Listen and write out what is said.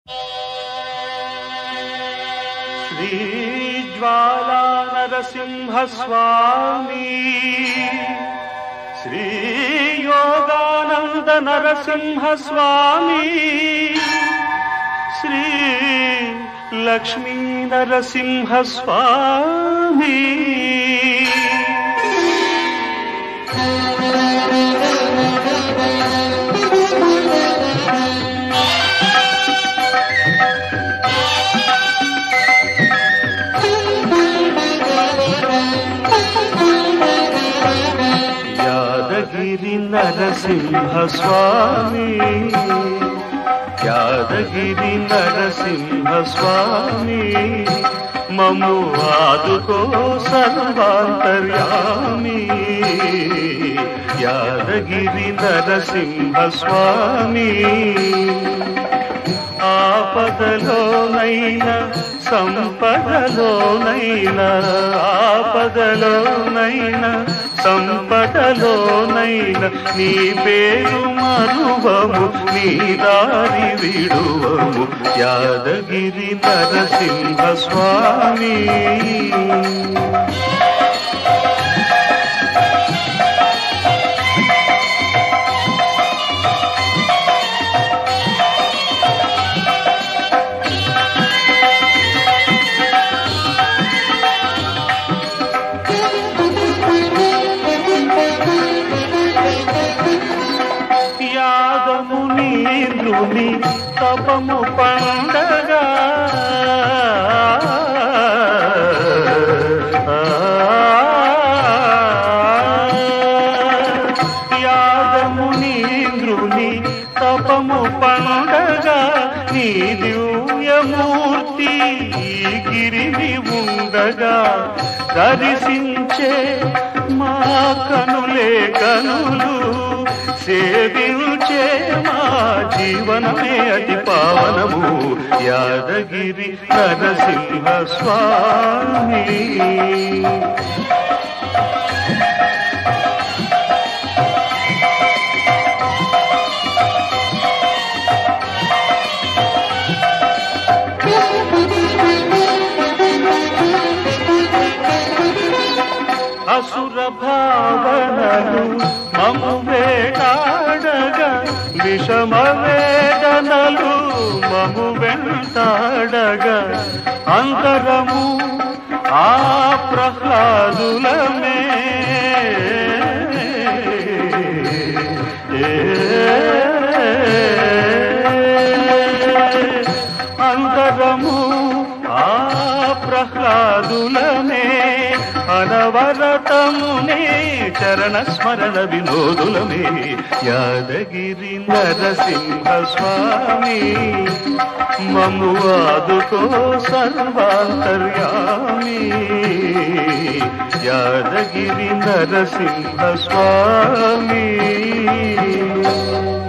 శ్రీజ్వాలా నరసింహస్వామి శ్రీయోగానంద నరసింహస్వామి శ్రీ లక్ష్మీ నరసింహస్వామి యాదగిరి నరసింహస్వామి యాదగిరి నరసింహస్వామి మము ఆదుకో సర్వాంతర్యామి యాదగిరి నరసింహస్వామి ఆపదలోనైనా సంపదలోనైనా ఆపదలోనైనా సంపదలోనైనా నీ పేరు మరువము నీ దారి విడువము యాదగిరి నరసింహ స్వామి యాదము నీరుని తపము పండగ యాదము నీరుని తపము పండగ నీ దివ్యమూర్తి ఈ గిరిని ఉండగా దర్శించే మా కనులే కనులు సేవించే మా జీవనమే అతి పావనము యాదగిరి నరసింహ స్వామి అసుర భావనలు మము వేటాడగా విషమ వేదనలు మము వెంటాడగా అంతరము ఆ ప్రహ్లాదులమే అంతరము ఆ ప్రహ్లాదులనే అనవరతమునే చరణ స్మరణ వినోదులమే యాదగిరి నరసింహ స్వామి మము ఆదుకో సర్వాంతర్యామి యాదగిరి నరసింహ స్వామి